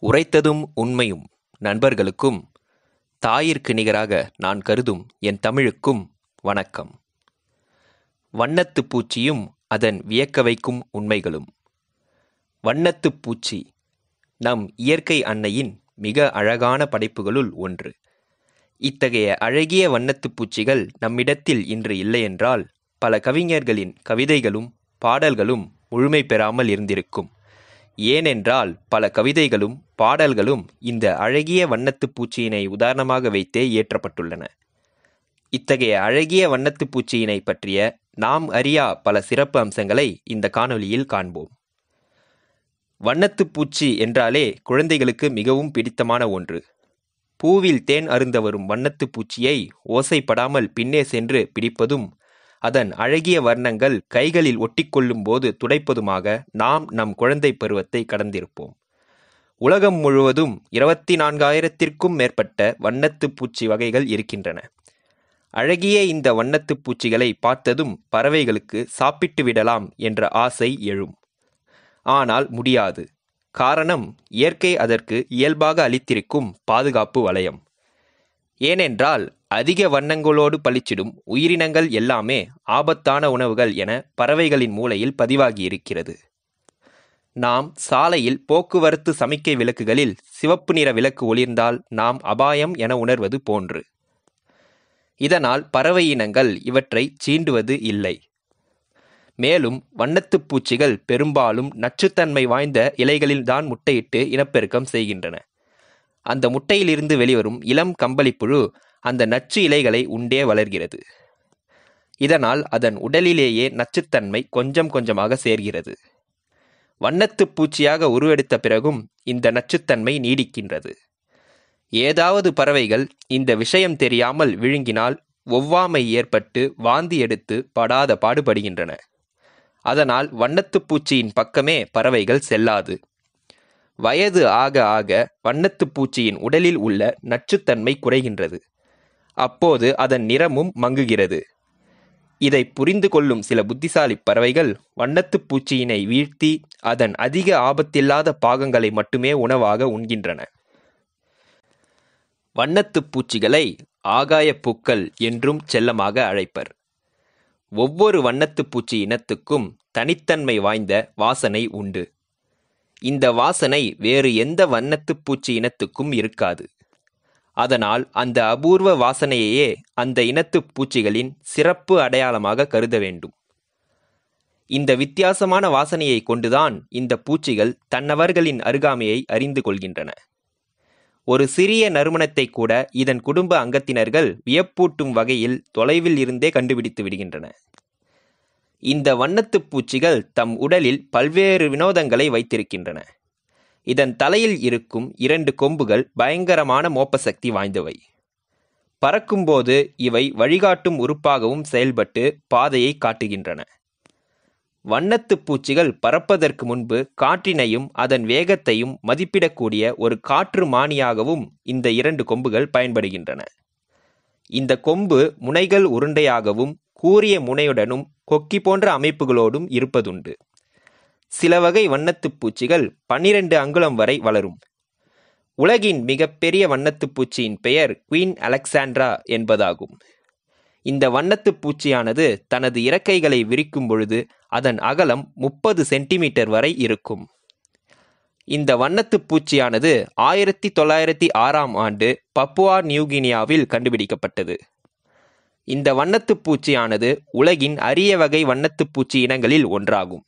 உரைத்ததும் உண்மையும் நண்பர்களுக்கும் தாயிற்கு நிகராக நான் கருதும் என் தமிழுக்கும் வணக்கம் வண்ணத்துப் பூச்சியும் அதன் வியக்க வைக்கும் உண்மைகளும் வண்ணத்துப் பூச்சி நம் இயற்கை அன்னையின் மிக அழகான படைப்புகளுள் ஒன்று இத்தகைய அழகிய வண்ணத்துப் பூச்சிகள் நம்மிடத்தில் இன்று இல்லையென்றால் பல கவிஞர்களின் கவிதைகளும் பாடல்களும் முழுமை பெறாமல் இருந்திருக்கும் ஏனென்றால் பல கவிதைகளும் பாடல்களும் இந்த அழகிய வண்ணத்துப் பூச்சியினை உதாரணமாக வைத்தே இயற்றப்பட்டுள்ளன இத்தகைய அழகிய வண்ணத்துப் பூச்சியினை பற்றிய நாம் அறியா பல சிறப்பு அம்சங்களை இந்த காணொளியில் காண்போம் வண்ணத்துப் பூச்சி என்றாலே குழந்தைகளுக்கு மிகவும் பிடித்தமான ஒன்று பூவில் தேன் அருந்த வரும் வண்ணத்துப் பூச்சியை ஓசைப்படாமல் பின்னே சென்று பிடிப்பதும் அதன் அழகிய வர்ணங்கள் கைகளில் ஒட்டிக்கொள்ளும் போது துடைப்பதுமாக நாம் நம் குழந்தை பருவத்தை கடந்திருப்போம் உலகம் முழுவதும் இருபத்தி நான்காயிரத்திற்கும் மேற்பட்ட வண்ணத்துப் பூச்சி வகைகள் இருக்கின்றன அழகிய இந்த வண்ணத்துப் பூச்சிகளை பார்த்ததும் பறவைகளுக்கு சாப்பிட்டு விடலாம் என்ற ஆசை எழும் ஆனால் முடியாது காரணம் இயற்கை அதற்கு இயல்பாக அளித்திருக்கும் பாதுகாப்பு வளையம் ஏனென்றால் அதிக வண்ணங்களோடு பளிச்சிடும் உயிரினங்கள் எல்லாமே ஆபத்தான உணவுகள் என பறவைகளின் மூளையில் பதிவாகி இருக்கிறது நாம் சாலையில் போக்குவரத்து சமிக்கை விளக்குகளில் சிவப்பு நிற விளக்கு ஒளிர்ந்தால் நாம் அபாயம் என உணர்வது போன்று இதனால் பறவை இனங்கள் இவற்றை சீண்டுவது இல்லை மேலும் வண்ணத்துப் பூச்சிகள் பெரும்பாலும் நச்சுத்தன்மை வாய்ந்த இலைகளில்தான் முட்டையிட்டு இனப்பெருக்கம் செய்கின்றன அந்த முட்டையிலிருந்து வெளிவரும் இளம் கம்பளிப்புழு அந்த நச்சு இலைகளை உண்டே வளர்கிறது இதனால் அதன் உடலிலேயே நச்சுத்தன்மை கொஞ்சம் கொஞ்சமாக சேர்கிறது வண்ணத்துப் பூச்சியாக உருவெடுத்த பிறகும் இந்த நச்சுத்தன்மை நீடிக்கின்றது ஏதாவது பறவைகள் இந்த விஷயம் தெரியாமல் விழுங்கினால் ஒவ்வாமை ஏற்பட்டு வாந்தி எடுத்து படாத பாடுபடுகின்றன அதனால் வண்ணத்துப் பூச்சியின் பக்கமே பறவைகள் செல்லாது வயது ஆக ஆக வண்ணத்துப் பூச்சியின் உடலில் உள்ள நச்சுத்தன்மை குறைகின்றது அப்போது அதன் நிறமும் மங்குகிறது இதை புரிந்து கொள்ளும் சில புத்திசாலி பறவைகள் வண்ணத்துப் பூச்சியினை வீழ்த்தி அதன் அதிக ஆபத்தில்லாத பாகங்களை மட்டுமே உணவாக உண்கின்றன வண்ணத்துப் பூச்சிகளை ஆகாயப் பூக்கள் என்றும் செல்லமாக அழைப்பர் ஒவ்வொரு வண்ணத்துப் பூச்சி இனத்துக்கும் தனித்தன்மை வாய்ந்த வாசனை உண்டு இந்த வாசனை வேறு எந்த வண்ணத்துப் பூச்சி இனத்துக்கும் இருக்காது அதனால் அந்த அபூர்வ வாசனையையே அந்த இனத்துப் பூச்சிகளின் சிறப்பு அடையாளமாக கருத வேண்டும் இந்த வித்தியாசமான வாசனையை கொண்டுதான் இந்த பூச்சிகள் தன்னவர்களின் அருகாமையை அறிந்து கொள்கின்றன ஒரு சிறிய நறுமணத்தை கூட இதன் குடும்ப அங்கத்தினர்கள் வியப்பூட்டும் வகையில் தொலைவில் இருந்தே கண்டுபிடித்து விடுகின்றன இந்த வண்ணத்துப் பூச்சிகள் தம் உடலில் பல்வேறு வினோதங்களை வைத்திருக்கின்றன இதன் தலையில் இருக்கும் இரண்டு கொம்புகள் பயங்கரமான மோப்ப சக்தி வாய்ந்தவை பறக்கும்போது இவை வழிகாட்டும் உறுப்பாகவும் செயல்பட்டு பாதையை காட்டுகின்றன வண்ணத்துப் பூச்சிகள் பறப்பதற்கு முன்பு காற்றினையும் அதன் வேகத்தையும் மதிப்பிடக்கூடிய ஒரு காற்று மானியாகவும் இந்த இரண்டு கொம்புகள் பயன்படுகின்றன இந்த கொம்பு முனைகள் உருண்டையாகவும் கூரிய முனையுடனும் கொக்கி போன்ற அமைப்புகளோடும் இருப்பதுண்டு சில வகை வண்ணத்துப் பூச்சிகள் பன்னிரண்டு அங்குலம் வரை வளரும் உலகின் மிகப்பெரிய வண்ணத்துப் பூச்சியின் பெயர் குவீன் அலெக்சாண்ட்ரா என்பதாகும் இந்த வண்ணத்துப் பூச்சியானது தனது இறக்கைகளை விரிக்கும் பொழுது அதன் அகலம் முப்பது சென்டிமீட்டர் வரை இருக்கும் இந்த வண்ணத்துப் பூச்சியானது ஆயிரத்தி தொள்ளாயிரத்தி ஆறாம் ஆண்டு பப்புவா நியூகினியாவில் கண்டுபிடிக்கப்பட்டது இந்த வண்ணத்துப் பூச்சியானது உலகின் அரிய வகை வண்ணத்துப் பூச்சி இனங்களில் ஒன்றாகும்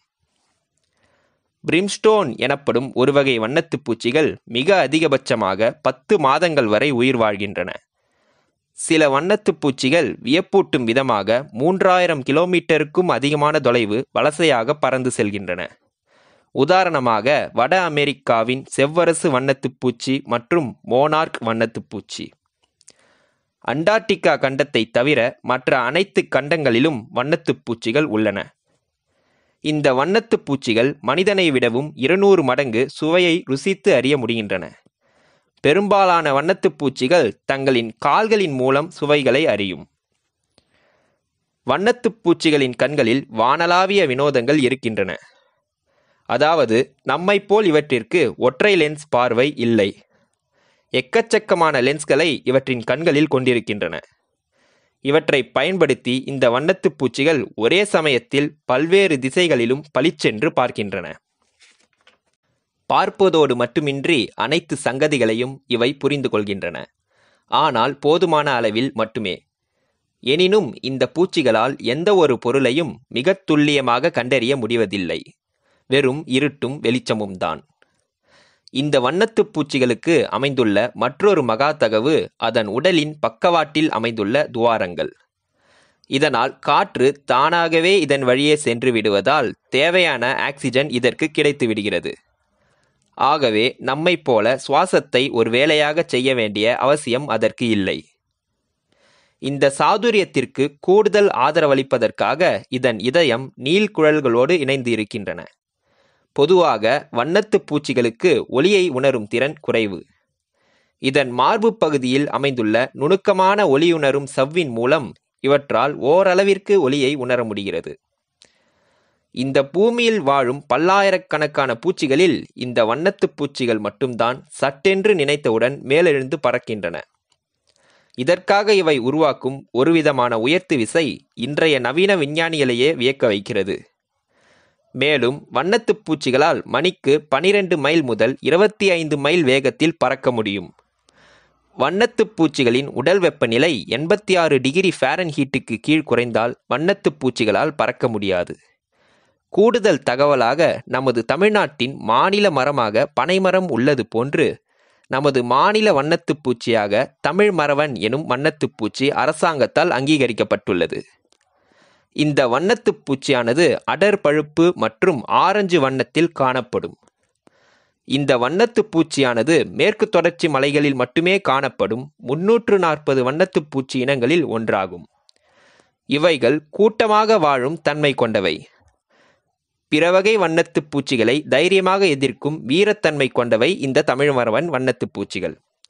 பிரிம்ஸ்டோன் எனப்படும் ஒரு வகை வண்ணத்துப் பூச்சிகள் மிக அதிகபட்சமாக பத்து மாதங்கள் வரை உயிர் வாழ்கின்றன சில வண்ணத்துப் பூச்சிகள் வியப்பூட்டும் விதமாக மூன்றாயிரம் கிலோமீட்டருக்கும் அதிகமான தொலைவு வலசையாக பறந்து செல்கின்றன உதாரணமாக வட அமெரிக்காவின் செவ்வரசு வண்ணத்துப் பூச்சி மற்றும் மோனார்க் வண்ணத்துப் பூச்சி அண்டார்டிகா கண்டத்தை தவிர மற்ற அனைத்து கண்டங்களிலும் வண்ணத்துப் பூச்சிகள் உள்ளன இந்த வண்ணத்துப் பூச்சிகள் மனிதனை விடவும் இருநூறு மடங்கு சுவையை ருசித்து அறிய முடிகின்றன பெரும்பாலான வண்ணத்துப் பூச்சிகள் தங்களின் கால்களின் மூலம் சுவைகளை அறியும் வண்ணத்துப் பூச்சிகளின் கண்களில் வானளாவிய வினோதங்கள் இருக்கின்றன அதாவது நம்மைப் போல் இவற்றிற்கு ஒற்றை லென்ஸ் பார்வை இல்லை எக்கச்சக்கமான லென்ஸ்களை இவற்றின் கண்களில் கொண்டிருக்கின்றன இவற்றை பயன்படுத்தி இந்த வண்ணத்துப் பூச்சிகள் ஒரே சமயத்தில் பல்வேறு திசைகளிலும் பளிச்சென்று பார்க்கின்றன பார்ப்பதோடு மட்டுமின்றி அனைத்து சங்கதிகளையும் இவை புரிந்து கொள்கின்றன ஆனால் போதுமான அளவில் மட்டுமே எனினும் இந்த பூச்சிகளால் எந்த ஒரு பொருளையும் மிகத் துல்லியமாக கண்டறிய முடிவதில்லை வெறும் இருட்டும் வெளிச்சமும் தான் இந்த வண்ணத்துப் பூச்சிகளுக்கு அமைந்துள்ள மற்றொரு மகாதகவு அதன் உடலின் பக்கவாட்டில் அமைந்துள்ள துவாரங்கள் இதனால் காற்று தானாகவே இதன் வழியே சென்று விடுவதால் தேவையான ஆக்சிஜன் இதற்கு கிடைத்து விடுகிறது ஆகவே நம்மைப் போல சுவாசத்தை ஒரு வேலையாக செய்ய வேண்டிய அவசியம் அதற்கு இல்லை இந்த சாதுரியத்திற்கு கூடுதல் ஆதரவளிப்பதற்காக இதன் இதயம் நீள்குழல்களோடு இணைந்து இருக்கின்றன பொதுவாக வண்ணத்துப் பூச்சிகளுக்கு ஒளியை உணரும் திறன் குறைவு இதன் மார்பு பகுதியில் அமைந்துள்ள நுணுக்கமான ஒளியுணரும் சவ்வின் மூலம் இவற்றால் ஓரளவிற்கு ஒளியை உணர முடிகிறது இந்த பூமியில் வாழும் பல்லாயிரக்கணக்கான பூச்சிகளில் இந்த வண்ணத்துப் பூச்சிகள் மட்டும்தான் சட்டென்று நினைத்தவுடன் மேலெழுந்து பறக்கின்றன இதற்காக இவை உருவாக்கும் ஒருவிதமான உயர்த்து விசை இன்றைய நவீன விஞ்ஞானிகளையே வியக்க வைக்கிறது மேலும் வண்ணத்துப் பூச்சிகளால் மணிக்கு பனிரெண்டு மைல் முதல் இருபத்தி ஐந்து மைல் வேகத்தில் பறக்க முடியும் வண்ணத்துப் பூச்சிகளின் உடல் வெப்பநிலை எண்பத்தி ஆறு டிகிரி ஃபாரன்ஹீட்டுக்கு கீழ் குறைந்தால் வண்ணத்துப் பூச்சிகளால் பறக்க முடியாது கூடுதல் தகவலாக நமது தமிழ்நாட்டின் மாநில மரமாக பனைமரம் உள்ளது போன்று நமது மாநில வண்ணத்துப் பூச்சியாக தமிழ் மறவன் எனும் வண்ணத்துப் பூச்சி அரசாங்கத்தால் அங்கீகரிக்கப்பட்டுள்ளது இந்த வண்ணத்துப் பூச்சியானது அடர் பழுப்பு மற்றும் ஆரஞ்சு வண்ணத்தில் காணப்படும் இந்த வண்ணத்துப் பூச்சியானது மேற்கு தொடர்ச்சி மலைகளில் மட்டுமே காணப்படும் முன்னூற்று நாற்பது வண்ணத்துப் பூச்சி இனங்களில் ஒன்றாகும் இவைகள் கூட்டமாக வாழும் தன்மை கொண்டவை பிறவகை வண்ணத்துப் பூச்சிகளை தைரியமாக எதிர்க்கும் வீரத்தன்மை கொண்டவை இந்த தமிழ் மரவன் வண்ணத்துப் பூச்சிகள்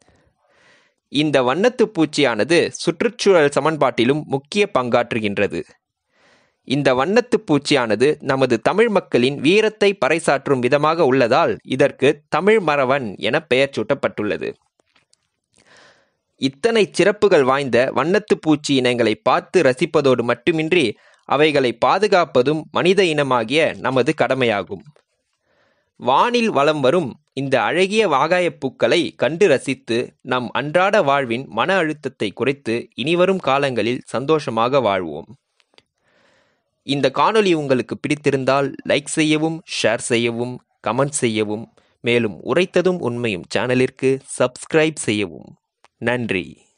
இந்த வண்ணத்துப் பூச்சியானது சுற்றுச்சூழல் சமன்பாட்டிலும் முக்கிய பங்காற்றுகின்றது இந்த வண்ணத்துப் பூச்சியானது நமது தமிழ் மக்களின் வீரத்தை பறைசாற்றும் விதமாக உள்ளதால் இதற்கு தமிழ் மறவன் என பெயர் சூட்டப்பட்டுள்ளது இத்தனை சிறப்புகள் வாய்ந்த வண்ணத்துப் பூச்சி இனங்களை பார்த்து ரசிப்பதோடு மட்டுமின்றி அவைகளை பாதுகாப்பதும் மனித இனமாகிய நமது கடமையாகும் வானில் வலம் வரும் இந்த அழகிய வாகாயப் பூக்களை கண்டு ரசித்து நம் அன்றாட வாழ்வின் மன அழுத்தத்தை குறைத்து இனிவரும் காலங்களில் சந்தோஷமாக வாழ்வோம் இந்த காணொளி உங்களுக்கு பிடித்திருந்தால் லைக் செய்யவும் ஷேர் செய்யவும் கமெண்ட் செய்யவும் மேலும் உரைத்ததும் உண்மையும் சேனலிற்கு சப்ஸ்கிரைப் செய்யவும் நன்றி